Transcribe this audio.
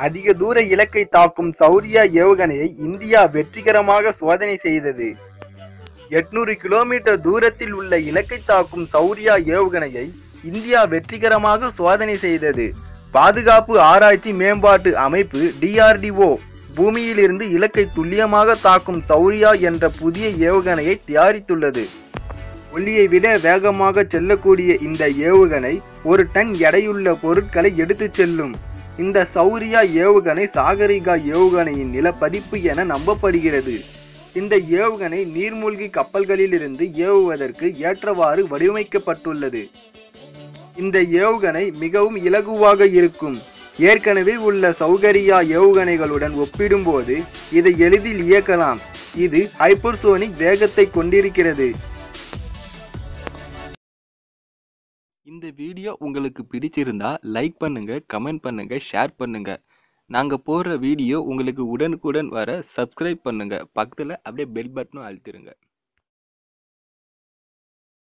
அதிக தூர இலக்கை தாக்கும் சௌரியா ஏவுகணையை இந்தியா வெற்றிகரமாக சோதனை செய்தது எட்நூறு கிலோமீட்டர் தூரத்தில் உள்ள இலக்கை தாக்கும் சௌரியா ஏவுகணையை இந்தியா வெற்றிகரமாக சோதனை செய்தது பாதுகாப்பு ஆராய்ச்சி மேம்பாட்டு அமைப்பு டிஆர்டிஓ பூமியிலிருந்து இலக்கை துல்லியமாக தாக்கும் சௌரியா என்ற புதிய ஏவுகணையை தயாரித்துள்ளது ஒளியை விட வேகமாக செல்லக்கூடிய இந்த ஏவுகணை ஒரு டன் எடையுள்ள பொருட்களை எடுத்துச் செல்லும் இந்த சௌரியா ஏவுகணை சாகரிகா ஏவுகணையின் நிலப்பதிப்பு என நம்பப்படுகிறது இந்த ஏவுகணை நீர்மூழ்கி கப்பல்களிலிருந்து ஏவுவதற்கு ஏற்றவாறு வடிவமைக்கப்பட்டுள்ளது இந்த ஏவுகணை மிகவும் இலகுவாக இருக்கும் ஏற்கனவே உள்ள சௌகரியா ஏவுகணைகளுடன் ஒப்பிடும்போது இதை எளிதில் இயக்கலாம் இது ஹைப்பர்சோனிக் வேகத்தை கொண்டிருக்கிறது இந்த வீடியோ உங்களுக்கு பிடிச்சிருந்தா லைக் பண்ணுங்க கமெண்ட் பண்ணுங்க ஷேர் பண்ணுங்க நாங்க போடுற வீடியோ உங்களுக்கு உடனுக்குடன் வர சப்ஸ்கிரைப் பண்ணுங்க பக்கத்துல அப்படியே பெல் பட்டனும் அழுத்திருங்க